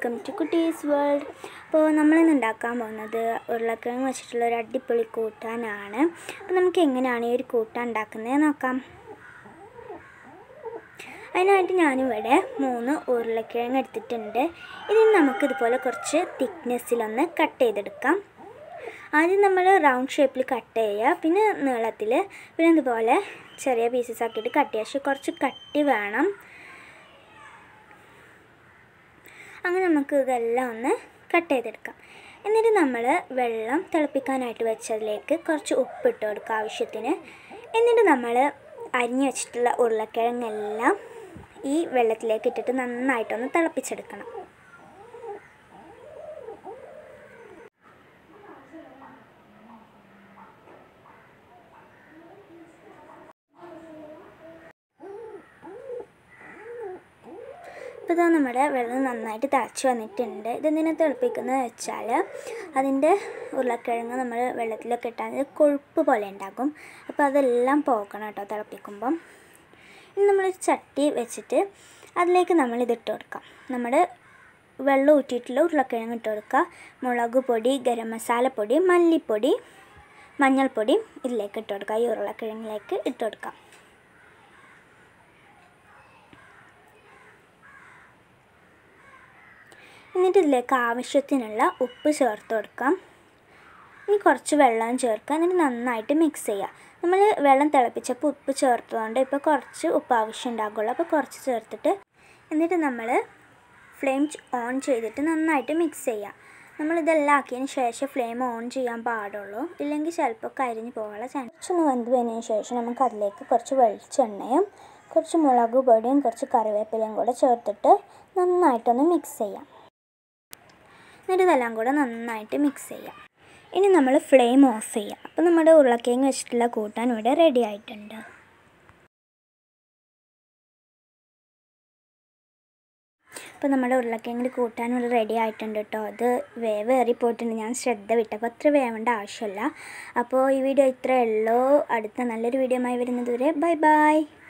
welcome to കുട്ടീസ് world അപ്പോൾ നമ്മളിന്ന് ഉണ്ടാക്കാൻ പോകുന്നത് ഉരുളക്കിഴങ്ങ് വെച്ചിട്ടുള്ള ഒരു അടിപൊളി കൂട്ടാനാണ് അപ്പോൾ നമുക്ക് എങ്ങനെയാണ് ഈ ഒരു കൂട്ടാൻ ഉണ്ടാക്കുന്നത് നോക്കാം അതിനായിട്ട് ഞാനിവിടെ മൂന്ന് ഉരുളക്കിഴങ്ങ് എടുത്തിട്ടുണ്ട് ഇതിന് നമുക്ക് ഇതുപോലെ കുറച്ച് തിക്നെസ്സിലൊന്ന് കട്ട് ചെയ്തെടുക്കാം ആദ്യം നമ്മൾ റൗണ്ട് ഷേപ്പിൽ കട്ട് ചെയ്യുക പിന്നെ നീളത്തിൽ പിന്നെ ഇതുപോലെ ചെറിയ പീസസ് ആക്കിയിട്ട് കട്ട് ചെയ്യുക പക്ഷേ കുറച്ച് കട്ടി വേണം അങ്ങനെ നമുക്ക് ഇതെല്ലാം ഒന്ന് കട്ട് ചെയ്തെടുക്കാം എന്നിട്ട് നമ്മൾ വെള്ളം തിളപ്പിക്കാനായിട്ട് വെച്ചതിലേക്ക് കുറച്ച് ഉപ്പിട്ട് കൊടുക്കുക ആവശ്യത്തിന് എന്നിട്ട് നമ്മൾ അരിഞ്ഞു വെച്ചിട്ടുള്ള ഉരുളക്കിഴങ്ങെല്ലാം ഈ വെള്ളത്തിലേക്ക് ഇട്ടിട്ട് നന്നായിട്ടൊന്ന് തിളപ്പിച്ചെടുക്കണം ഇപ്പോൾ ഇതാ നമ്മുടെ വെള്ളം നന്നായിട്ട് തിളച്ച് വന്നിട്ടുണ്ട് ഇതെന്തിനാ തിളപ്പിക്കുന്നത് വെച്ചാൽ അതിൻ്റെ ഉരുളക്കിഴങ്ങ് നമ്മൾ വെള്ളത്തിലൊക്കെ ഇട്ടാൽ അത് കൊഴുപ്പ് പോലെ ഉണ്ടാകും അപ്പോൾ അതെല്ലാം പോകണം കേട്ടോ തിളപ്പിക്കുമ്പം ഇനി നമ്മളൊരു ചട്ടി വെച്ചിട്ട് അതിലേക്ക് നമ്മൾ ഇതിട്ട് കൊടുക്കാം നമ്മുടെ വെള്ളം ഊറ്റിയിട്ടുള്ള ഉരുളക്കിഴങ്ങ് ഇട്ട് കൊടുക്കുക മുളക് പൊടി ഗരം മസാലപ്പൊടി മല്ലിപ്പൊടി മഞ്ഞൾപ്പൊടി ഇതിലേക്ക് ഇട്ട് കൊടുക്കുക ഈ ഉരുളക്കിഴങ്ങിലേക്ക് ഇട്ട് കൊടുക്കാം എന്നിട്ട് ഇതിലേക്ക് ആവശ്യത്തിനുള്ള ഉപ്പ് ചേർത്ത് കൊടുക്കാം ഇനി കുറച്ച് വെള്ളം ചേർക്കുക എന്നിട്ട് നന്നായിട്ട് മിക്സ് ചെയ്യുക നമ്മൾ വെള്ളം തിളപ്പിച്ചപ്പോൾ ഉപ്പ് ചേർത്തതുകൊണ്ട് ഇപ്പോൾ കുറച്ച് ഉപ്പ് ആവശ്യം ഉണ്ടാകുള്ളൂ അപ്പോൾ കുറച്ച് ചേർത്തിട്ട് എന്നിട്ട് നമ്മൾ ഫ്ലെയിം ഓൺ ചെയ്തിട്ട് നന്നായിട്ട് മിക്സ് ചെയ്യുക നമ്മളിതെല്ലാം ആക്കിയതിന് ശേഷം ഫ്ലെയിം ഓൺ ചെയ്യാൻ പാടുള്ളൂ ഇല്ലെങ്കിൽ ചിലപ്പോൾ കരിഞ്ഞ് പോകാനുള്ള ചാൻസ് കുറച്ചൊന്ന് വെന്ത് വന്നതിന് ശേഷം നമുക്ക് അതിലേക്ക് കുറച്ച് വെളിച്ചെണ്ണയും കുറച്ച് മുളക് പൊടിയും കുറച്ച് കറിവേപ്പിലയും കൂടെ ചേർത്തിട്ട് നന്നായിട്ടൊന്ന് മിക്സ് ചെയ്യാം എന്നിട്ട് ഇതെല്ലാം കൂടെ നന്നായിട്ട് മിക്സ് ചെയ്യാം ഇനി നമ്മൾ ഫ്ലെയിം ഓഫ് ചെയ്യാം അപ്പോൾ നമ്മുടെ ഉരുളക്കിഴങ്ങ് വെച്ചിട്ടുള്ള കൂട്ടാൻ ഇവിടെ റെഡി ആയിട്ടുണ്ട് അപ്പോൾ നമ്മുടെ ഉരുളക്കിഴങ്ങിൽ കൂട്ടാൻ ഇവിടെ റെഡി ആയിട്ടുണ്ട് കേട്ടോ അത് വേവ് ഏറിപ്പോയിട്ടുണ്ട് ഞാൻ ശ്രദ്ധ വിട്ടപ്പോൾ അത്ര വേവേണ്ട ആവശ്യമില്ല അപ്പോൾ ഈ വീഡിയോ ഇത്രയേ ഉള്ളൂ അടുത്ത നല്ലൊരു വീഡിയോ ആയി വരുന്നത് വരെ ബൈ ബൈ